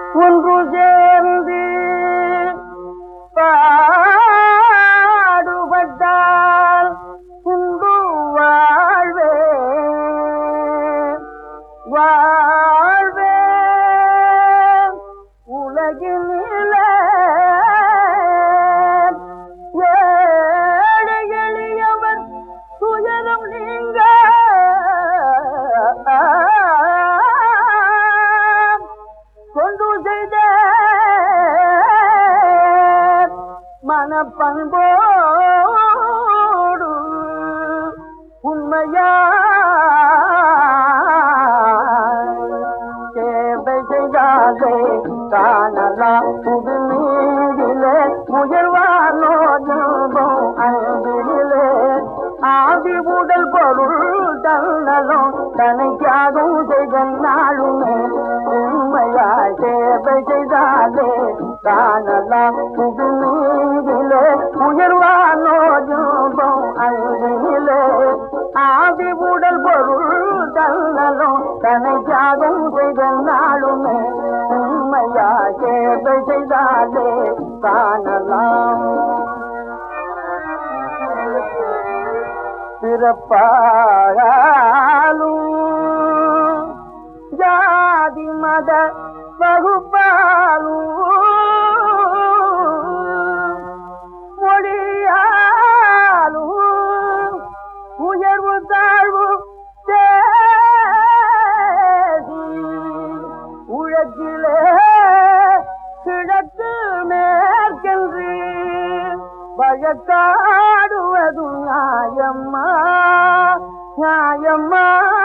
ஒன்று சேர்ந்து பாடுபட்டால் உண்டு வாழ்வே வாழ்வே உலகினில ஏழை எளியவர் துயரம் நீங்க கொண்டு செய்த மனப்பண்போடு உண்மையா சேவை செய்தாலே காணலாம் புது நீரிலே உயர்வானோ ஞாபம் அன்பிலே ஆதி உடல் பொருள் தன்னலும் தனக்காகவும் செய்த நாளுமே உண்மையாய் சேவை செய்தாலே காணலாம் புது நீரிலே உயர்வானோ ஞாபம் அன்பிலே ஆதி உடல் பொருள் தன்னலும் தன்னை தியாகம் செய்த நாளுமே உண்மையா சேவை செய்தாலே காணலாம் பிறப்பாலும் ஜாதி மத வகுப்பாலும் மொழியாலும் உயர்வு தாழ்வு தேதி உழக்கிலே கிழக்கு மேற்கென்று வழக்காடுவது நியாயம்மா நியாயம்மா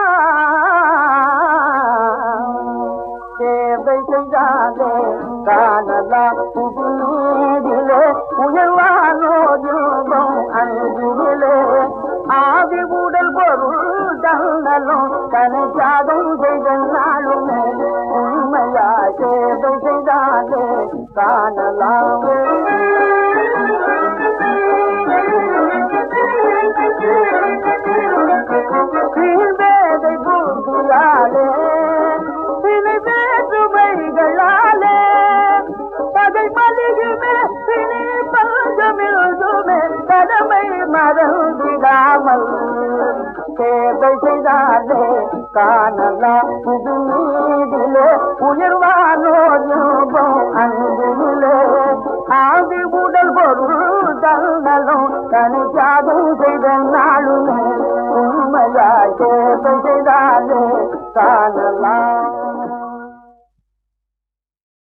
சேவை செய்தாலே காணலாம் புது நீதிலே உயர்வானோ யோகம் அன்பிலே ஆதி உடல் பொருள் தன்னலும் தனி தியாகம் செய்த நாளுமே உண்மையா சேவை செய்தாலே காணலாம் வேதை பூந்தியாலே சிலை வேற்றுமைகளாலே பகை மலிகுமே சினி பஞ்சமிழ்துமே கடமை மறந்திடாமல் சேவை செய்தாலே காணலாம் புது நீதிலே உயர்வானோ யோகம் அன்பிலே ஆதி உடல் பொருள் தன்னலும் தனி தியாகம் செய்த நாளுமே உண்மையாய் சேவை செய்தாலே காணலாம்